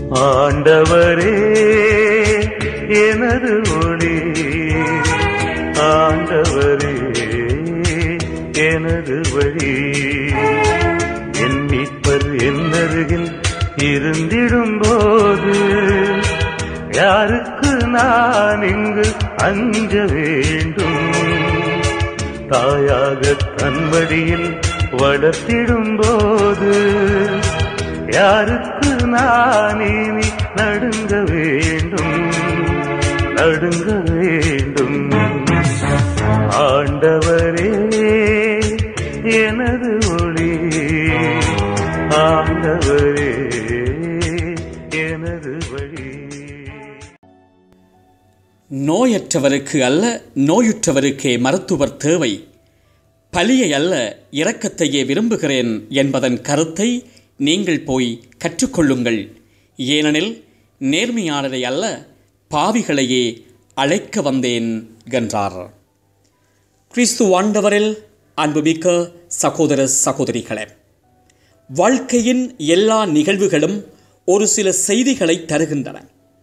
ஆண்டவரே எனது ஒளி ஆண்டவரே எனது வழி என் மீட்பர் என்னருகில் இருந்திடும் போது யாருக்கு நான் இங்கு அஞ்ச வேண்டும் தாயாக தன்மடியில் வளர்த்திடும் போது யாருக்கு நான் இனி நடுங்க வேண்டும் நடுங்க வேண்டும் ஆண்டவரே எனது ஒளி ஆண்டவரே எனது வழி நோயற்றவருக்கு அல்ல நோயுற்றவருக்கே மருத்துவர் தேவை பலியை அல்ல இரக்கத்தையே விரும்புகிறேன் என்பதன் கருத்தை நீங்கள் போய் கற்றுக்கொள்ளுங்கள் ஏனெனில் நேர்மையாளரை அல்ல பாவிகளையே அழைக்க வந்தேன் என்றார் கிறிஸ்து ஆண்டவரில் அன்புமிக்க சகோதர சகோதரிகளே வாழ்க்கையின் எல்லா நிகழ்வுகளும் ஒரு சில செய்திகளை தருகின்றன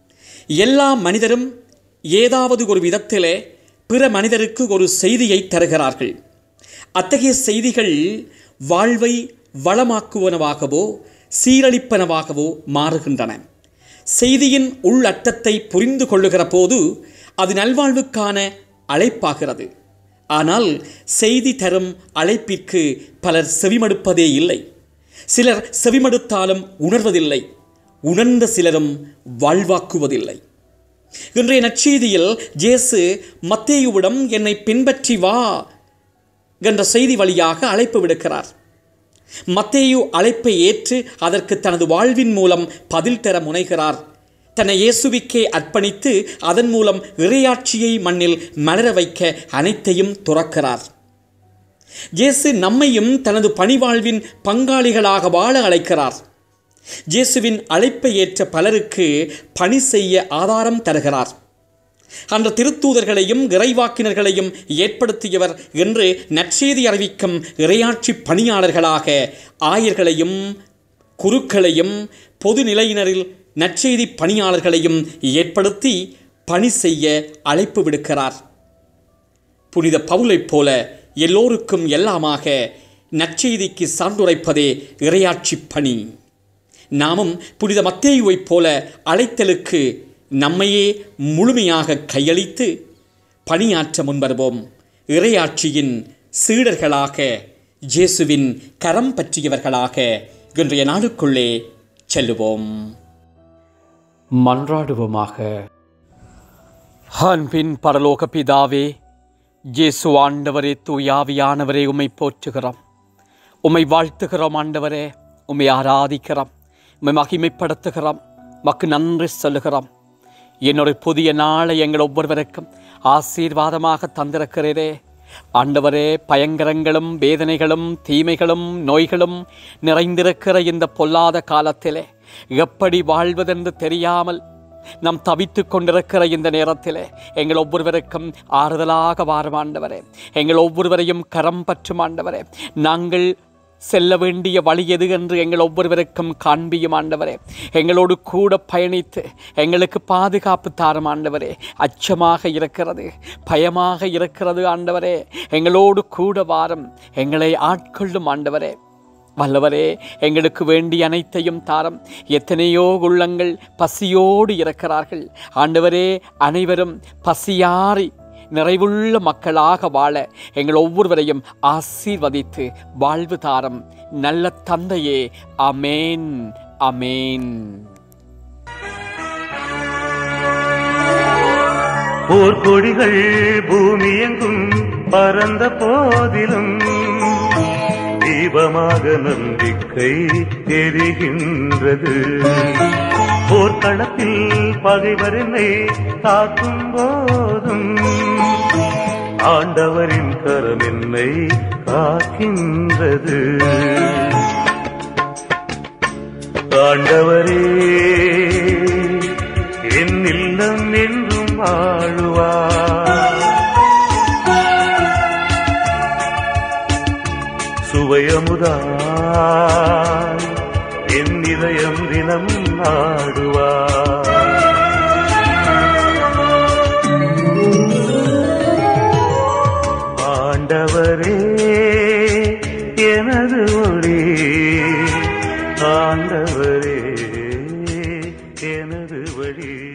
எல்லா மனிதரும் ஏதாவது ஒரு விதத்திலே பிற மனிதருக்கு ஒரு செய்தியை தருகிறார்கள் அத்தகைய செய்திகள் வாழ்வை வளமாக்குவனவாகவோ சீரழிப்பனவாகவோ மாறுகின்றன செய்தியின் உள்ளட்டத்தை புரிந்து கொள்ளுகிற போது அது நல்வாழ்வுக்கான அழைப்பாகிறது ஆனால் செய்தி தரும் அழைப்பிற்கு பலர் செவிமடுப்பதே இல்லை சிலர் செவிமடுத்தாலும் உணர்வதில்லை உணர்ந்த சிலரும் வாழ்வாக்குவதில்லை இன்றைய நற்செய்தியில் ஜேசு மத்தேயுவிடம் என்னை பின்பற்றி வா என்ற செய்தி வழியாக அழைப்பு விடுக்கிறார் மத்தேயு அழைப்பை ஏற்று அதற்கு தனது வாழ்வின் மூலம் பதில் தர முனைகிறார் தன்னை இயேசுவிக்கே அர்ப்பணித்து அதன் மூலம் இறையாட்சியை மண்ணில் மலர வைக்க அனைத்தையும் துறக்கிறார் இயேசு நம்மையும் தனது பணிவாழ்வின் பங்காளிகளாக வாழ அழைக்கிறார் இயேசுவின் அழைப்பை ஏற்ற பலருக்கு பணி செய்ய ஆதாரம் தருகிறார் அந்த திருத்தூதர்களையும் இறைவாக்கினர்களையும் ஏற்படுத்தியவர் என்று நற்செய்தி அறிவிக்கும் இறையாட்சி பணியாளர்களாக ஆயர்களையும் குருக்களையும் பொது நிலையினரில் நற்செய்தி பணியாளர்களையும் ஏற்படுத்தி பணி செய்ய அழைப்பு விடுக்கிறார் புனித பவுலைப் போல எல்லோருக்கும் எல்லாமாக நற்செய்திக்கு சான்றுரைப்பதே இறையாட்சி பணி நாமும் புனித மத்தேயுவைப் போல அழைத்தலுக்கு நம்மையே முழுமையாக கையளித்து பணியாற்ற முன்வருவோம் இறையாட்சியின் சீடர்களாக இயேசுவின் கரம் பற்றியவர்களாக இன்றைய நாளுக்குள்ளே செல்லுவோம் மன்றாடுவோமாக அன்பின் பரலோக பிதாவே இயேசு ஆண்டவரே தூயாவியானவரே உம்மை போற்றுகிறோம் உம்மை வாழ்த்துகிறோம் ஆண்டவரே உம்மை ஆராதிக்கிறோம் உம்மை மகிமைப்படுத்துகிறோம் மக்கு நன்றி சொல்லுகிறோம் என்னொரு புதிய நாளை எங்கள் ஒவ்வொருவருக்கும் ஆசீர்வாதமாக தந்திருக்கிறீரே ஆண்டவரே பயங்கரங்களும் வேதனைகளும் தீமைகளும் நோய்களும் நிறைந்திருக்கிற இந்த பொல்லாத காலத்திலே எப்படி வாழ்வதென்று தெரியாமல் நாம் தவித்து கொண்டிருக்கிற இந்த நேரத்திலே எங்கள் ஒவ்வொருவருக்கும் ஆறுதலாக வாரும் ஆண்டவரே எங்கள் ஒவ்வொருவரையும் கரம் பற்றும் ஆண்டவரே நாங்கள் செல்ல வேண்டிய வழி எது என்று எங்கள் ஒவ்வொருவருக்கும் காண்பியும் ஆண்டவரே எங்களோடு கூட பயணித்து எங்களுக்கு பாதுகாப்பு தாரும் ஆண்டவரே அச்சமாக இருக்கிறது பயமாக இருக்கிறது ஆண்டவரே எங்களோடு கூட வாரும் எங்களை ஆட்கொள்ளும் ஆண்டவரே வல்லவரே எங்களுக்கு வேண்டிய அனைத்தையும் தாரம் எத்தனையோ உள்ளங்கள் பசியோடு இருக்கிறார்கள் ஆண்டவரே அனைவரும் பசியாறி நிறைவுள்ள மக்களாக வாழ எங்கள் ஒவ்வொருவரையும் ஆசீர்வதித்து வாழ்வு தாரம் நல்ல தந்தையே அமேன் அமேன் போர்க்கொடிகள் பூமி எங்கும் பறந்த போதிலும் தீபமாக நம்பிக்கை எரிகின்றது போர்க்களத்தில் பகைவர் என்னை தாக்கும் போதும் ஆண்டவரின் கரம் என்னை காக்கின்றது ஆண்டவரே என் இல்லம் என்றும் வாழுவார் சுவையமுதாய் என் இதயம் தினம் நாடுவார் ஆண்டவரே எனது ஒளி ஆண்டவரே எனது வழி